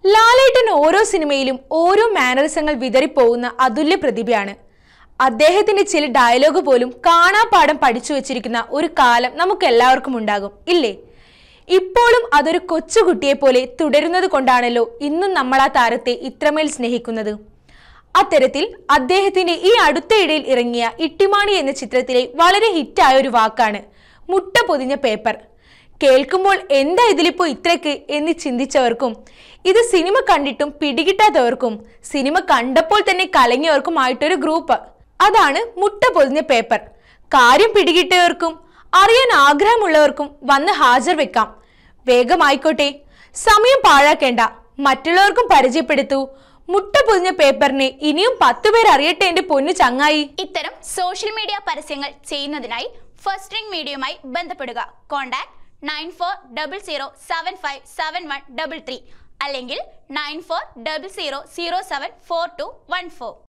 ലാലേട്ടൻ ഓരോ സിനിമയിലും ഓരോ മാനറിസങ്ങൾ വിതറിപ്പോകുന്ന അതുല്യ പ്രതിഭയാണ് അദ്ദേഹത്തിന്റെ ചില ഡയലോഗ് പോലും കാണാപ്പാടം പഠിച്ചു വെച്ചിരിക്കുന്ന ഒരു കാലം നമുക്ക് എല്ലാവർക്കും ഉണ്ടാകും ഇല്ലേ ഇപ്പോഴും അതൊരു കൊച്ചുകുട്ടിയെ പോലെ തുടരുന്നത് കൊണ്ടാണല്ലോ ഇന്നും നമ്മൾ ആ താരത്തെ ഇത്രമേൽ സ്നേഹിക്കുന്നത് അത്തരത്തിൽ അദ്ദേഹത്തിന്റെ ഈ അടുത്തയിടയിൽ ഇറങ്ങിയ ഇട്ടിമാണി എന്ന ചിത്രത്തിലെ വളരെ ഹിറ്റായ ഒരു വാക്കാണ് മുട്ട പൊതിഞ്ഞ പേപ്പർ കേൾക്കുമ്പോൾ എന്താ ഇതിലിപ്പോ ഇത്രയ്ക്ക് എന്ന് ചിന്തിച്ചവർക്കും ഇത് സിനിമ കണ്ടിട്ടും പിടികിട്ടാത്തവർക്കും സിനിമ കണ്ടപ്പോൾ തന്നെ കലങ്ങിയവർക്കുമായിട്ടൊരു ഗ്രൂപ്പ് അതാണ് മുട്ട പൊതിഞ്ഞ പേപ്പർ കാര്യം പിടികിട്ടിയവർക്കും അറിയാൻ ആഗ്രഹമുള്ളവർക്കും വന്ന് ഹാജർ വെക്കാം വേഗമായിക്കോട്ടെ സമയം പാഴാക്കേണ്ട മറ്റുള്ളവർക്കും പരിചയപ്പെടുത്തൂ മുട്ട പൊതിഞ്ഞ പേപ്പറിനെ ഇനിയും പത്തു പേർ അറിയട്ടെ എന്റെ പൊന്നു ചങ്ങായി ഇത്തരം സോഷ്യൽ മീഡിയ പരസ്യങ്ങൾ ചെയ്യുന്നതിനായി ഫസ്റ്റ് റിംഗ് മീഡിയയുമായി ബന്ധപ്പെടുക contact nine four double zero seven five seven one double three അല്ലെങ്കിൽ nine four double zero zero seven four two one four